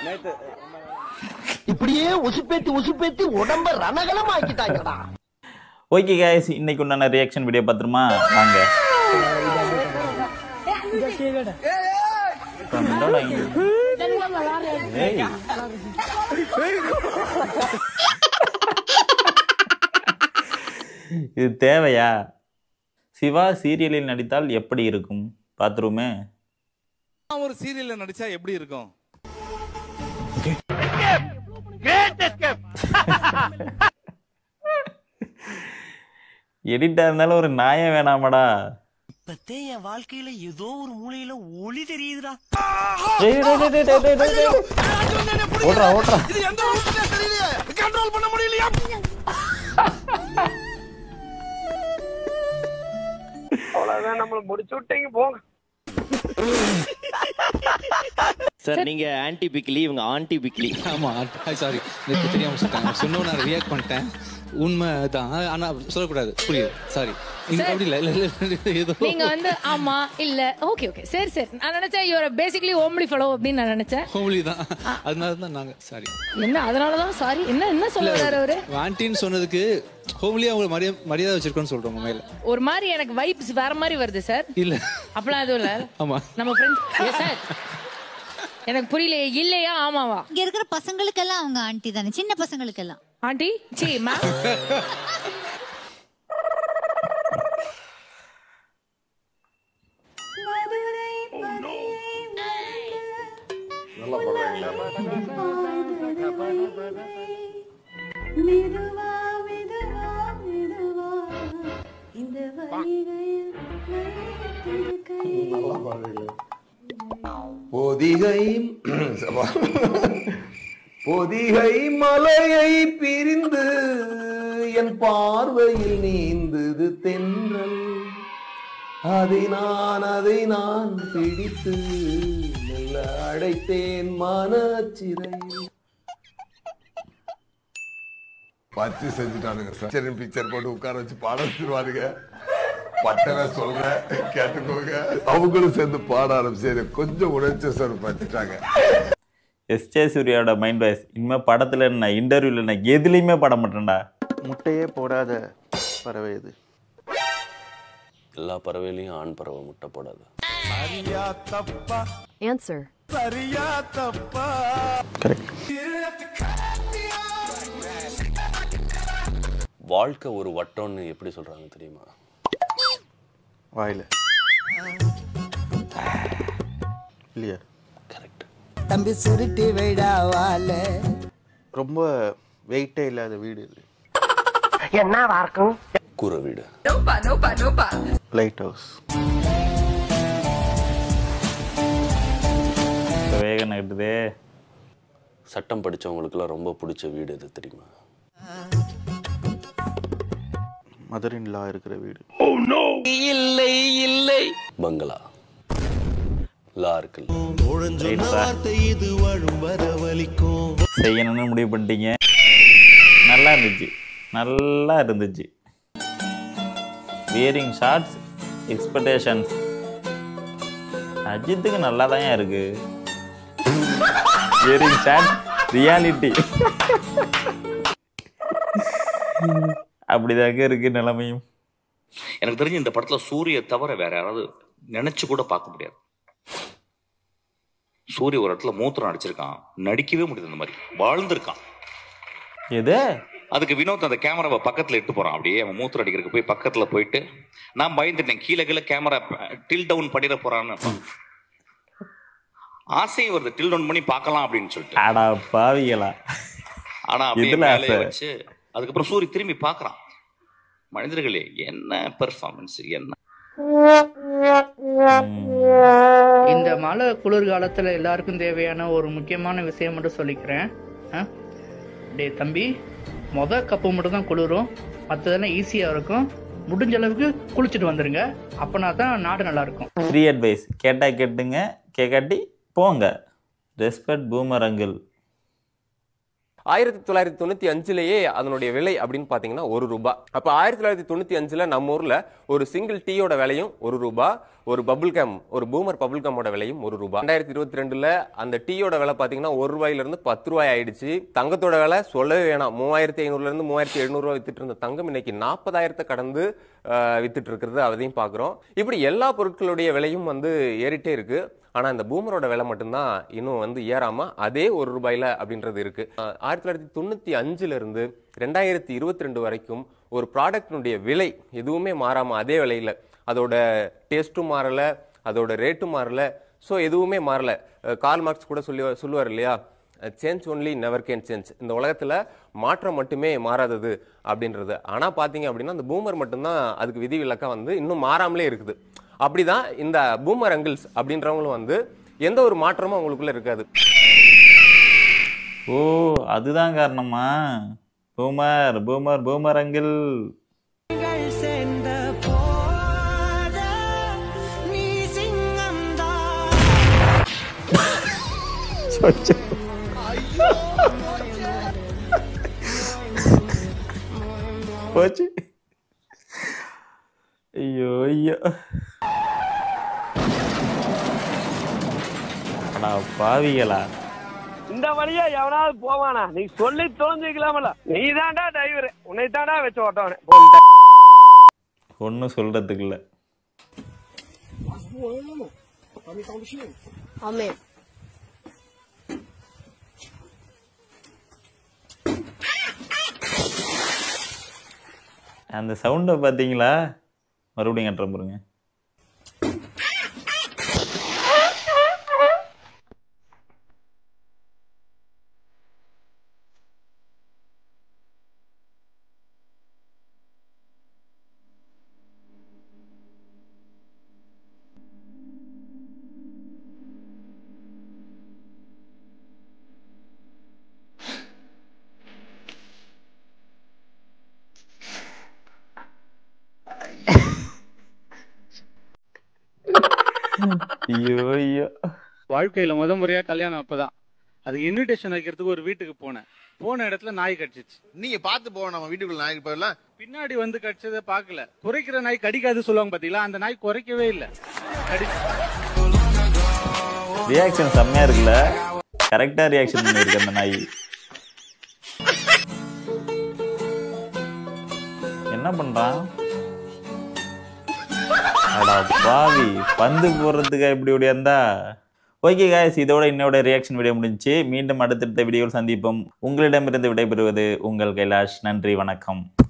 இப்படியே உசுப்பேத்தி உசுப்பேத்தி உடம்ப ரணகலம் ஆக்கிட்டாங்கடா okay guys இன்னைக்கு உண்டான ரியாக்ஷன் வீடியோ பார்த்துருமா வாங்க என்னடா இங்க? ஏய். இது தேவையா சிவா சீரியலில் நடித்தால் எப்படி இருக்கும் பார்த்துருமே ஒரு சீரியல்ல நடிச்சா எப்படி இருக்கும் எடிட்டா இருந்தாலும் ஒரு நியாயம் வேணாமடா இப்பத்தே என் வாழ்க்கையில ஏதோ ஒரு மூலையில ஒளி தெரியுதுடா டேய், டேய், டேய், டேய், டேய், டேய், டேய். ஓட்றா ஓட்றா கண்ட்ரோல் பண்ண முடியலையா சார் நீங்க ஆன்டி பிக்லி இவங்க ஆன்டி பிக்லி ஆமா சாரி எனக்கு தெரியாம சொல்லிட்டாங்க சொன்ன நான் ரியாக்ட் பண்ணிட்டேன் உண்மை தான் ஆனா சொல்லக்கூடாது புரியுது சாரி நீங்க அப்படி இல்ல இல்ல இல்ல ஏதோ நீங்க வந்து ஆமா இல்ல ஓகே ஓகே சரி சரி நான் நினைச்சேன் இவர பேசிக்கலி ஓம்லி ஃபெலோ அப்படின்னு நான் நினைச்சேன் ஹோம்லி தான் அதனால தான் நாங்க சாரி என்ன அதனாலதான் சாரி என்ன என்ன சொல்ல வர்றாரு அவரு ஆன்டின்னு சொன்னதுக்கு ஹோம்லி அவங்க மரியாதை மரியாதை வச்சிருக்கோன்னு சொல்றோம் உங்க மேல ஒரு மாதிரி எனக்கு வைப்ஸ் வேற மாதிரி வருது சார் இல்ல அப்பலாம் எதுவும் இல்ல ஆமா நம்ம ஃப்ரெண்ட்ஸ் சார் எனக்கு புரியல இல்லையா ஆமாவா இங்க இருக்கிற பசங்களுக்கெல்லாம் அவங்க ஆண்டி தானே சின்ன பசங்களுக்கெல்லாம் ஆண்டி சி மேம் பொதிகை பொதிகை மலையை பிரிந்து என் பார்வையில் நீந்தது தென்றல் அதை நான் அதை நான் பிடித்து மெல்ல அடைத்தேன் மனச்சிறை பச்சு செஞ்சுட்டானுங்க சார் சரி பிக்சர் போட்டு உட்கார வச்சு பாட வச்சிருவானுங்க பட்டவே சொல்றேன் கேட்டுக்கோங்க அவங்களும் சேர்ந்து பாட ஆரம்பிச்சு கொஞ்சம் உணர்ச்சி சார் பச்சுட்டாங்க எஸ்ஜே சூர்யாவோட மைண்ட் வாய்ஸ் இனிமே படத்துல என்ன இன்டர்வியூல என்ன எதுலையுமே பட மாட்டேன்டா முட்டையே போடாத பறவை இது எல்லா பறவையிலையும் ஆண் பறவை முட்டை போடாது சரியா தப்பா ஆன்சர் சரியா தப்பா வாழ்க்கை ஒரு வட்டம்னு எப்படி சொல்றாங்க தெரியுமா வாயில இல்லையா கரெக்ட் தம்பி சுருட்டி வைடா வாழ ரொம்ப வெயிட்டே இல்லாத வீடு இது என்னவா இருக்கும் கூரை வீடு லைட் ஹவுஸ் இப்ப வேகம் நகட்டுதே சட்டம் படிச்சவங்களுக்குலாம் ரொம்ப பிடிச்ச வீடு எது தெரியுமா மதர் இன் லா இருக்கிற வீடு பங்களா லா இருக்குல்ல ரைட்டா செய்யணும்னு முடிவு பண்ணிட்டீங்க நல்லா இருந்துச்சு நல்லா இருந்துச்சு வியரிங் ஷார்ட்ஸ் எக்ஸ்பெக்டேஷன்ஸ் அஜித்துக்கு நல்லா தான் இருக்கு வியரிங் ஷார்ட் ரியாலிட்டி அப்படிதாங்க இருக்கு நிலைமையும் எனக்கு தெரிஞ்சு இந்த படத்துல சூரிய தவிர வேற யாராவது நினைச்சு கூட பார்க்க முடியாது சூரிய ஒரு இடத்துல மூத்திரம் அடிச்சிருக்கான் நடிக்கவே முடியாது இந்த மாதிரி வாழ்ந்திருக்கான் எது அதுக்கு வினோத் அந்த கேமராவை பக்கத்துல இட்டு போறான் அப்படியே அவன் மூத்திரம் அடிக்கிறதுக்கு போய் பக்கத்துல போயிட்டு நான் பயந்துட்டேன் கீழே கீழே கேமரா டில் டவுன் பண்ணிட போறான்னு ஆசையும் வருது டில் டவுன் பண்ணி பார்க்கலாம் அப்படின்னு சொல்லிட்டு அடா பாவிகளா ஆனா அப்படியே எதுல மேலே ஆசை? வச்சு அதுக்கப்புறம் சூரிய திரும்பி பார்க்கறான் மனிதர்களே என்ன பெர்ஃபார்மன்ஸ் என்ன இந்த மழை குளிர்காலத்துல எல்லாருக்கும் தேவையான ஒரு முக்கியமான விஷயம் மட்டும் சொல்லிக்கிறேன் ஆ? டேய் தம்பி மொத கப்பு மட்டும் தான் குளிரும் மற்றதெல்லாம் ஈஸியா இருக்கும் முடிஞ்ச அளவுக்கு குளிச்சுட்டு வந்துருங்க அப்பனா தான் நாடு நல்லா இருக்கும் ஃப்ரீ அட்வைஸ் கேட்டா கேட்டுங்க கேட்காட்டி போங்க ரெஸ்பெக்ட் பூமர் அங்கிள் ஆயிரத்தி தொள்ளாயிரத்தி தொண்ணூத்தி அஞ்சுலயே அதனுடைய விலை அப்படின்னு பாத்தீங்கன்னா ஒரு ரூபாய் அப்ப ஆயிரத்தி தொள்ளாயிரத்தி தொண்ணூத்தி அஞ்சுல நம்ம ஊர்ல ஒரு சிங்கிள் டீயோட விலையும் ஒரு ரூபாய் ஒரு பபுள் கம் ஒரு பூமர் பபுள் கம்மோட விலையும் ஒரு ரூபாய் ரெண்டாயிரத்தி இருபத்தி ரெண்டுல அந்த டீயோட விலை பாத்தீங்கன்னா ஒரு ரூபாயில இருந்து பத்து ரூபாய் ஆயிடுச்சு தங்கத்தோட விலை சொல்லவே வேணாம் மூவாயிரத்தி ஐநூறுல இருந்து மூவாயிரத்தி எழுநூறு ரூபாய் வித்துட்டு இருந்த தங்கம் இன்னைக்கு நாற்பதாயிரத்தை கடந்து ஆஹ், வித்துட்டு இருக்கிறது அதையும் பாக்குறோம் இப்படி எல்லா பொருட்களுடைய விலையும் வந்து ஏறிட்டே இருக்கு ஆனா இந்த பூமரோட விலை மட்டும்தான் இன்னும் வந்து ஏறாம அதே ஒரு ரூபாயில அப்படின்றது இருக்கு ஆஹ், ஆயிரத்தி தொள்ளாயிரத்தி தொண்ணூத்தி அஞ்சுல இருந்து ரெண்டாயிரத்தி இருபத்தி ரெண்டு வரைக்கும் ஒரு ப்ராடக்டினுடைய விலை எதுவுமே மாறாம அதே விலையில அதோட டேஸ்ட்டும் மாறல அதோட ரேட்டும் மாறல ஸோ எதுவுமே மாறல அஹ் கார்ல் மார்க்ஸ் கூட சொல்லி சொல்லுவார் இல்லையா change only never can change இந்த உலகத்துல மாற்றம் மட்டுமே மாறாதது அப்படின்றது ஆனா பாத்தீங்க அப்படின்னா அந்த பூமர் மட்டும்தான் அதுக்கு விதிவிலக்கா வந்து இன்னும் மாறாமலே இருக்குது அப்படிதான் இந்த பூமர் அங்கிள்ஸ் அப்படின்றவங்களும் வந்து எந்த ஒரு மாற்றமும் அவங்களுக்குள்ள இருக்காது ஓ அதுதான் காரணமா பூமர் பூமர் பூமர் அங்கிள் போச்சு ஐயோ ஐயோ அடா பாவிகளா இந்த வழியா எவனாவது போவானா நீ சொல்லி தொலைஞ்சுக்கலாமல நீ தான்டா டிரைவர் உன்னை தான்டா வச்சு ஓட்டவனே ஒன்றும் சொல்றதுக்கு இல்லை ஆமென் அந்த சவுண்டை பார்த்தீங்களா மறுபடியும் கட்டுறேன் பாருங்க ஐயோ ஐயோ வாழ்க்கையில முத முறையா கல்யாணம் அப்பதான் அது இன்விடேஷன் வைக்கிறதுக்கு ஒரு வீட்டுக்கு போனேன் போன இடத்துல நாய் கடிச்சிச்சு நீங்க பாத்து போவோம் நம்ம வீட்டுக்குள்ள நாய்க்கு போயிடலாம் பின்னாடி வந்து கடிச்சதை பார்க்கல குறைக்கிற நாய் கடிக்காது சொல்லுவாங்க பாத்தீங்களா அந்த நாய் குறைக்கவே இல்ல கடிச்சு ரியாக்ஷன் செம்மையா இருக்குல்ல கரெக்டா ரியாக்ஷன் பண்ணிருக்கு அந்த நாய் என்ன பண்றான் அடா பாவி பந்து போடுறதுக்கா இப்படி ஓடியாந்தா ஓகே காய்ஸ் இதோட என்னோட ரியாக்ஷன் வீடியோ முடிஞ்சுச்சு மீண்டும் அடுத்தடுத்த வீடியோவில் சந்திப்போம் உங்களிடமிருந்து விடைபெறுவது உங்கள் கைலாஷ் நன்றி வணக்கம்